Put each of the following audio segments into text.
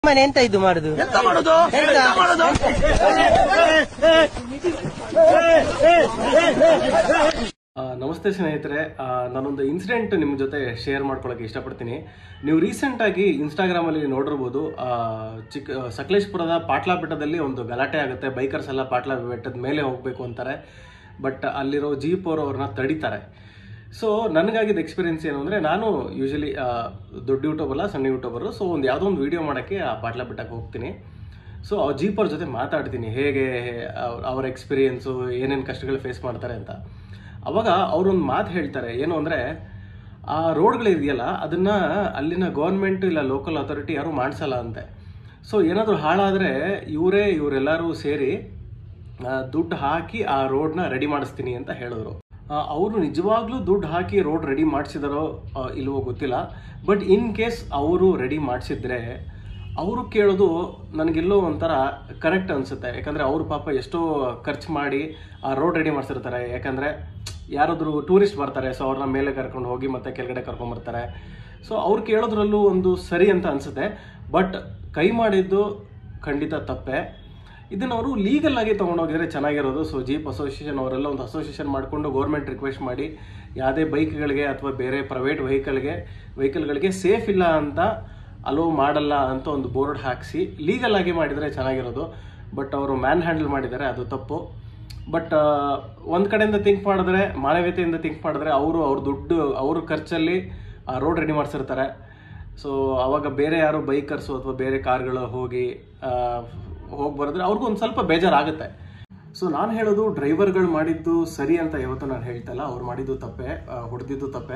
ಮನೆ ಎಂತ ಇದು ಮಾಡುದು ಎಂತ ಮಾಡುದು ಎಂತ? ಎಂತ ಮಾಡುದು ಆ, ನಮಸ್ತೆ ಸ್ನೇಹಿತರೆ ಆ, ನಾನೊಂದು ಇನ್ಸಿಡೆಂಟ್ ನಿಮ್ಮ ಜೊತೆ ಶೇರ್ ಮಾಡ್ಕೊಳ್ಳೋಕೆ ಇಷ್ಟಪಡ್ತೀನಿ ನೀವು ರೀಸೆಂಟಾಗಿ ಇನ್ಸ್ಟಾಗ್ರಾಮಲ್ಲಿ ನೋಡಿರ್ಬೋದು ಆ, ಚಿಕ್ಕ ಸಕಲೇಶ್ಪುರದ ಪಾಟ್ಲಾ ಬೆಟ್ಟದಲ್ಲಿ ಒಂದು ಗಲಾಟೆ ಆಗುತ್ತೆ ಬೈಕರ್ಸ್ ಎಲ್ಲ ಪಾಟ್ಲಾ ಬೆಟ್ಟದ ಮೇಲೆ ಹೋಗಬೇಕು ಅಂತಾರೆ ಬಟ್ ಅಲ್ಲಿರೋ ಜೀಪ್ ಅವರು ಅವ್ರನ್ನ ತಡಿತಾರೆ ಸೊ ನನಗಾಗಿದ್ದ ಎಕ್ಸ್ಪೀರಿಯನ್ಸ್ ಏನು ಅಂದರೆ ನಾನು ಯೂಶಲಿ ದೊಡ್ಡ ಯೂಟ್ಯೂಬ್ ಅಲ್ಲ ಸಣ್ಣ ಯೂಟ್ಯೂಬರು ಸೊ ಒಂದು ಯಾವುದೋ ಒಂದು ವೀಡಿಯೋ ಮಾಡೋಕ್ಕೆ ಆ ಪಾಟ್ಲಾ ಬೆಟ್ಟಕ್ಕೆ ಹೋಗ್ತೀನಿ ಸೊ ಆ ಜೀಪ್ ಅವ್ರ ಜೊತೆ ಮಾತಾಡ್ತೀನಿ ಹೇಗೆ ಅವ್ರ- ಅವ್ರ ಎಕ್ಸ್ಪೀರಿಯನ್ಸು ಏನೇನು ಕಷ್ಟಗಳು ಫೇಸ್ ಮಾಡ್ತಾರೆ ಅಂತ ಅವಾಗ ಅವರೊಂದು ಮಾತು ಹೇಳ್ತಾರೆ ಏನು ಅಂದರೆ ಆ ರೋಡ್ಗಳಿದೆಯಲ್ಲ ಅದನ್ನು ಅಲ್ಲಿನ ಗೌರ್ಮೆಂಟ್ ಇಲ್ಲ ಲೋಕಲ್ ಅಥಾರಿಟಿ ಯಾರೂ ಮಾಡಿಸಲ್ಲ ಅಂತೆ ಸೊ ಏನಾದರೂ ಹಾಳಾದರೆ ಇವರೇ ಇವರೆಲ್ಲರೂ ಸೇರಿ ಆ, ದುಡ್ಡು ಹಾಕಿ ಆ ರೋಡ್ನ ರೆಡಿ ಮಾಡಿಸ್ತೀನಿ ಅಂತ ಹೇಳಿದ್ರು ಅವರು ನಿಜವಾಗ್ಲೂ ದುಡ್ಡು ಹಾಕಿ ರೋಡ್ ರೆಡಿ ಮಾಡಿಸಿದಾರೋ ಇಲ್ವೋ ಗೊತ್ತಿಲ್ಲ ಬಟ್ ಇನ್ ಕೇಸ್ ಅವರು ರೆಡಿ ಮಾಡಿಸಿದ್ರೆ ಅವರು ಕೇಳೋದು ನನಗೆಲ್ಲೋ ಒಂಥರ ಕರೆಕ್ಟ್ ಅನ್ಸುತ್ತೆ ಯಾಕಂದ್ರೆ ಅವರು ಪಾಪ ಎಷ್ಟೋ ಖರ್ಚು ಮಾಡಿ ಆ ರೋಡ್ ರೆಡಿ ಮಾಡಿಸಿರ್ತಾರೆ ಯಾಕಂದ್ರೆ ಯಾರಾದರೂ ಟೂರಿಸ್ಟ್ ಬರ್ತಾರೆ ಸೊ ಅವ್ರನ್ನ ಮೇಲೆ ಕರ್ಕೊಂಡು ಹೋಗಿ ಮತ್ತೆ ಕೆಳಗಡೆ ಕರ್ಕೊಂಡ್ ಬರ್ತಾರೆ ಸೊ ಅವ್ರು ಕೇಳೋದ್ರಲ್ಲೂ ಒಂದು ಸರಿ ಅಂತ ಅನ್ಸುತ್ತೆ ಬಟ್ ಕೈ ಮಾಡಿದ್ದು ಖಂಡಿತ ತಪ್ಪೆ ಇದನ್ನ ಅವರು ಲೀಗಲ್ ಆಗಿ ತಗೊಂಡೋಗಿದ್ರೆ ಚೆನ್ನಾಗಿರೋದು ಸೊ ಜೀಪ್ ಅಸೋಸಿಯೇಷನ್ ಅವರೆಲ್ಲ ಒಂದು ಅಸೋಸಿಯೇಷನ್ ಮಾಡಿಕೊಂಡು ಗೌರ್ಮೆಂಟ್ ರಿಕ್ವೆಸ್ಟ್ ಮಾಡಿ ಯಾವುದೇ ಬೈಕ್ಗಳಿಗೆ ಅಥವಾ ಬೇರೆ ಪ್ರೈವೇಟ್ ವೆಹಿಕಲ್ಗೆ ವೆಹಿಕಲ್ಗಳಿಗೆ ಸೇಫ್ ಇಲ್ಲ ಅಂತ ಅಲೋ ಮಾಡಲ್ಲ ಅಂತ ಒಂದು ಬೋರ್ಡ್ ಹಾಕಿಸಿ ಲೀಗಲ್ ಆಗಿ ಮಾಡಿದರೆ ಚೆನ್ನಾಗಿರೋದು ಬಟ್ ಅವರು ಮ್ಯಾನ್ ಹ್ಯಾಂಡಲ್ ಮಾಡಿದ್ದಾರೆ ಅದು ತಪ್ಪು ಬಟ್ ಒಂದು ಕಡೆಯಿಂದ ಥಿಂಕ್ ಮಾಡಿದ್ರೆ ಮಾನವೀಯತೆಯಿಂದ ಥಿಂಕ್ ಮಾಡಿದ್ರೆ ಅವರು ಅವ್ರ ದುಡ್ಡು ಅವ್ರ ಖರ್ಚಲ್ಲಿ ಆ ರೋಡ್ ರೆಡಿ ಮಾಡಿಸಿರ್ತಾರೆ ಸೊ ಅವಾಗ ಬೇರೆ ಯಾರು ಬೈಕರ್ಸು ಅಥವಾ ಬೇರೆ ಕಾರ್ಗಳು ಹೋಗಿ ಹೋಗಿ ಬರೆದ್ರೆ ಅವ್ರಿಗೂ ಒಂದು ಸ್ವಲ್ಪ ಬೇಜಾರಾಗುತ್ತೆ ಸೊ ನಾನು ಹೇಳೋದು ಡ್ರೈವರ್ಗಳು ಮಾಡಿದ್ದು ಸರಿ ಅಂತ ಯಾವತ್ತೂ ನಾನು ಹೇಳ್ತಲ್ಲ ಅವ್ರು ಮಾಡಿದ್ದು ತಪ್ಪೆ ಹೊಡೆದಿದ್ದು ತಪ್ಪೆ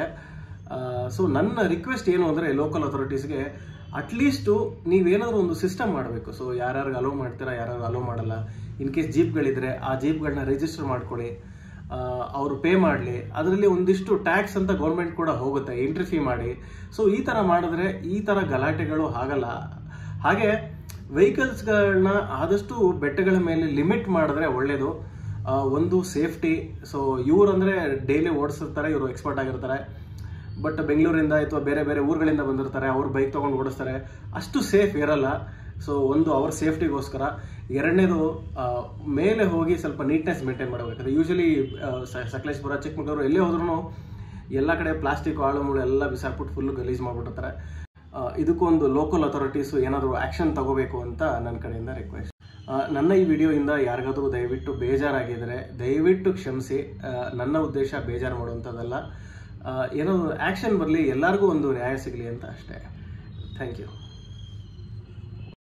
ಸೊ ನನ್ನ ರಿಕ್ವೆಸ್ಟ್ ಏನು ಅಂದರೆ ಲೋಕಲ್ ಅಥಾರಿಟೀಸ್ಗೆ ಅಟ್ಲೀಸ್ಟು ನೀವೇನಾದ್ರೂ ಒಂದು ಸಿಸ್ಟಮ್ ಮಾಡಬೇಕು ಸೊ ಯಾರ್ಯಾರಿಗೆ ಅಲೋ ಮಾಡ್ತೀರಾ ಯಾರ್ಯಾರು ಅಲೋ ಮಾಡಲ್ಲ ಇನ್ ಕೇಸ್ ಜೀಪ್ಗಳಿದ್ರೆ ಆ ಜೀಪ್ಗಳನ್ನ ರಿಜಿಸ್ಟರ್ ಮಾಡ್ಕೊಳ್ಳಿ ಅವರು ಪೇ ಮಾಡಲಿ ಅದರಲ್ಲಿ ಒಂದಿಷ್ಟು ಟ್ಯಾಕ್ಸ್ ಅಂತ ಗೌರ್ಮೆಂಟ್ ಕೂಡ ಹೋಗುತ್ತೆ ಎಂಟ್ರಿ ಫೀ ಮಾಡಿ ಸೊ ಈ ಥರ ಮಾಡಿದ್ರೆ ಈ ಥರ ಗಲಾಟೆಗಳು ಆಗಲ್ಲ ಹಾಗೆ ವೆಹಿಕಲ್ಸ್ಗಳನ್ನ ಆದಷ್ಟು ಬೆಟ್ಟಗಳ ಮೇಲೆ ಲಿಮಿಟ್ ಮಾಡಿದ್ರೆ ಒಳ್ಳೇದು ಆ, ಒಂದು ಸೇಫ್ಟಿ ಸೊ ಇವ್ರು ಅಂದರೆ ಡೈಲಿ ಓಡಿಸಿರ್ತಾರೆ ಇವರು ಎಕ್ಸ್ಪರ್ಟ್ ಆಗಿರ್ತಾರೆ ಬಟ್ ಬೆಂಗಳೂರಿಂದ ಅಥವಾ ಬೇರೆ ಬೇರೆ ಊರುಗಳಿಂದ ಬಂದಿರ್ತಾರೆ ಅವ್ರು ಬೈಕ್ ತೊಗೊಂಡು ಓಡಿಸ್ತಾರೆ ಅಷ್ಟು ಸೇಫ್ ಇರಲ್ಲ ಸೊ ಒಂದು ಅವ್ರ ಸೇಫ್ಟಿಗೋಸ್ಕರ ಎರಡನೇದು ಆ, ಮೇಲೆ ಹೋಗಿ ಸ್ವಲ್ಪ ನೀಟ್ನೆಸ್ ಮೇಂಟೈನ್ ಮಾಡಬೇಕಾದ್ರೆ ಯೂಶಲಿ ಸಕಲೇಶ್ಪುರ ಚಿಕ್ಕಮಗಳೂರು ಎಲ್ಲೇ ಹೋದ್ರೂ ಎಲ್ಲ ಕಡೆ ಪ್ಲಾಸ್ಟಿಕ್ ಆಳು ಮುಳು ಎಲ್ಲ ಬಿಸಾಕ್ಬಿಟ್ಟು ಫುಲ್ ಗಲೀಜ್ ಮಾಡ್ಬಿಟ್ಟಿರ್ತಾರೆ ಆ, ಇದಕ್ಕೊಂದು ಲೋಕಲ್ ಅಥಾರಿಟೀಸು ಏನಾದರೂ ಆ್ಯಕ್ಷನ್ ತಗೋಬೇಕು ಅಂತ ನನ್ನ ಕಡೆಯಿಂದ ರಿಕ್ವೆಸ್ಟ್ ನನ್ನ ಈ ವಿಡಿಯೋಯಿಂದ ಯಾರಿಗಾದರೂ ದಯವಿಟ್ಟು ಬೇಜಾರಾಗಿದ್ದರೆ ದಯವಿಟ್ಟು ಕ್ಷಮಿಸಿ ಆ, ನನ್ನ ಉದ್ದೇಶ ಬೇಜಾರು ಮಾಡುವಂಥದ್ದಲ್ಲ ಆ, ಏನೋ ಆ್ಯಕ್ಷನ್ ಬರಲಿ ಎಲ್ಲರಿಗೂ ಒಂದು ನ್ಯಾಯ ಸಿಗಲಿ ಅಂತ ಅಷ್ಟೇ ಥ್ಯಾಂಕ್ ಯು